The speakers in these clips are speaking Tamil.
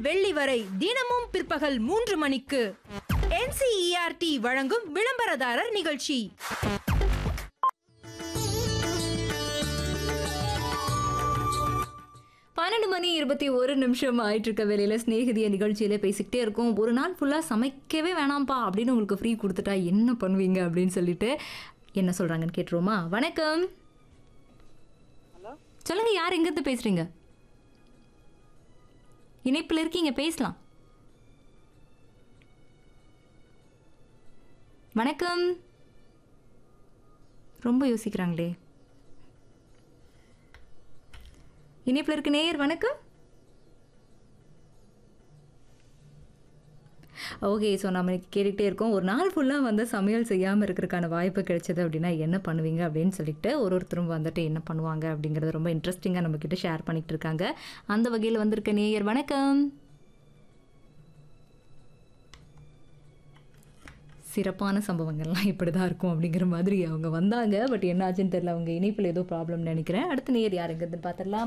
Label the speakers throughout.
Speaker 1: வெள்ளி வரை தினமும் பிற்பகல் மூன்று மணிக்கு NCERT வழங்கும் விளம்பரதாரர் நிகழ்ச்சி
Speaker 2: பன்னெண்டு மணி இருபத்தி ஒரு நிமிஷம் ஆயிட்டு இருக்க வேலையில ஸ்நேகிதிய நிகழ்ச்சியில பேசிக்கிட்டே இருக்கோம் ஒரு நாள் ஃபுல்லா சமைக்கவே வேணாம்ப்பா அப்படின்னு உங்களுக்கு ஃப்ரீ கொடுத்துட்டா என்ன பண்ணுவீங்க அப்படின்னு சொல்லிட்டு என்ன சொல்றாங்கன்னு கேட்டுருவோமா வணக்கம் சொல்லுங்க யார் எங்கிருந்து பேசுறீங்க இணைப்பில் இருக்கீங்க பேசலாம் வணக்கம் ரொம்ப யோசிக்கிறாங்களே இணைப்பில் இருக்க நேயர் வணக்கம் ஓகே ஸோ நம்ம கேட்டுகிட்டே இருக்கோம் ஒரு நாள் ஃபுல்லாக வந்து சமையல் செய்யாமல் இருக்கிறதுக்கான வாய்ப்பு கிடைச்சது அப்படின்னா என்ன பண்ணுவீங்க அப்படின்னு சொல்லிட்டு ஒரு ஒருத்தரும் வந்துட்டு என்ன பண்ணுவாங்க அப்படிங்கிறது ரொம்ப இன்ட்ரெஸ்டிங்காக நம்மக்கிட்ட ஷேர் பண்ணிகிட்டு இருக்காங்க அந்த வகையில் வந்திருக்க நேயர் வணக்கம் சிறப்பான சம்பவங்கள்லாம் இப்படி தான் இருக்கும் அப்படிங்கிற மாதிரி அவங்க வந்தாங்க பட் என்ன ஆச்சுன்னு தெரியல அவங்க இணைப்பில் ஏதோ ப்ராப்ளம் நினைக்கிறேன் அடுத்த நேர் யாருங்கிறது பார்த்துடலாம்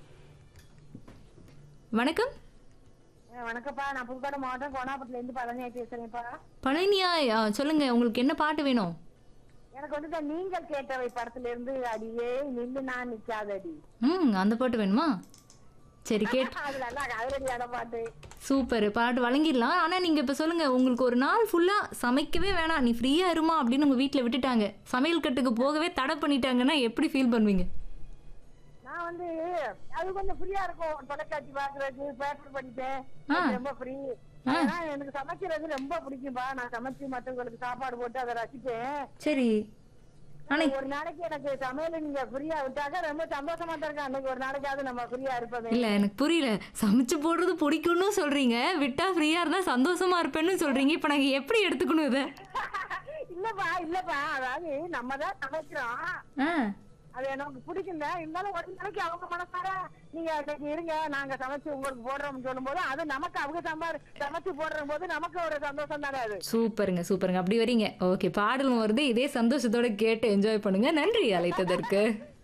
Speaker 2: வணக்கம்
Speaker 3: ஆ, வணக்கம்ப்பா நான் புதுக்கோட்டை மாவட்டம் கோனாபுரத்துல இருந்து பழனியா பேசுறேன்ப்பா
Speaker 2: பழனியா ஆ, சொல்லுங்க உங்களுக்கு என்ன பாட்டு வேணும்
Speaker 3: எனக்கு வந்து இந்த நீங்கள் கேட்டவை படத்துல இருந்து அடியே நின்று நான் நிக்காதடி
Speaker 2: ம் அந்த பாட்டு வேணுமா சரி கேட்
Speaker 3: அது நல்லா அதிரடியான பாட்டு
Speaker 2: சூப்பர் பாட்டு வழங்கிடலாம் ஆனால் நீங்கள் இப்போ சொல்லுங்கள் உங்களுக்கு ஒரு நாள் ஃபுல்லாக சமைக்கவே வேணாம் நீ ஃப்ரீயாக இருமா அப்படின்னு உங்கள் வீட்டில் விட்டுட்டாங்க சமையல் கட்டுக்கு போகவே தடை பண்ணிட்டாங்கன்னா எப்படி ஃபீல் பண்ணுவீங்க
Speaker 3: நான் வந்து அது கொஞ்சம் ஃப்ரீயா இருக்கும் தொலைக்காட்சி பாக்குறது பேப்பர் படிப்பேன் அது ரொம்ப ஃப்ரீ ஆனா எனக்கு சமைக்கிறது ரொம்ப பிடிக்கும்பா நான் சமைச்சு மத்தவங்களுக்கு சாப்பாடு போட்டு அதை ரசிப்பேன்
Speaker 2: சரி ஆனால்
Speaker 3: ஒரு நாளைக்கு எனக்கு சமையல் நீங்க ஃப்ரீயா விட்டாக்க ரொம்ப சந்தோஷமா தான் இருக்கேன் அன்னைக்கு ஒரு நாளைக்காவது நம்ம ஃப்ரீயா இருப்போமே
Speaker 2: இல்லை எனக்கு புரியல சமைச்சு போடுறது பிடிக்கும்னு சொல்கிறீங்க விட்டா ஃப்ரீயாக இருந்தால் சந்தோஷமா இருப்பேன்னு சொல்கிறீங்க இப்போ நாங்கள் எப்படி எடுத்துக்கணும் இதை
Speaker 3: இல்லப்பா இல்லப்பா அதாவது நம்ம தான் சமைக்கிறோம்
Speaker 2: ஆ
Speaker 3: அது எனக்கு பிடிக்குங்க இருந்தாலும் ஒரு நாளைக்கு அவங்க மனசார நீங்க இன்னைக்கு இருங்க நாங்க சமைச்சு உங்களுக்கு போடுறோம்னு சொல்லும்போது அது நமக்கு அவங்க சம்பாரு சமைச்சு போடுற போது நமக்கு ஒரு சந்தோஷம் தானே அது
Speaker 2: சூப்பருங்க சூப்பருங்க அப்படி வரீங்க ஓகே பாடலும் வருது இதே சந்தோஷத்தோட கேட்டு என்ஜாய் பண்ணுங்க நன்றி அழைத்ததற்கு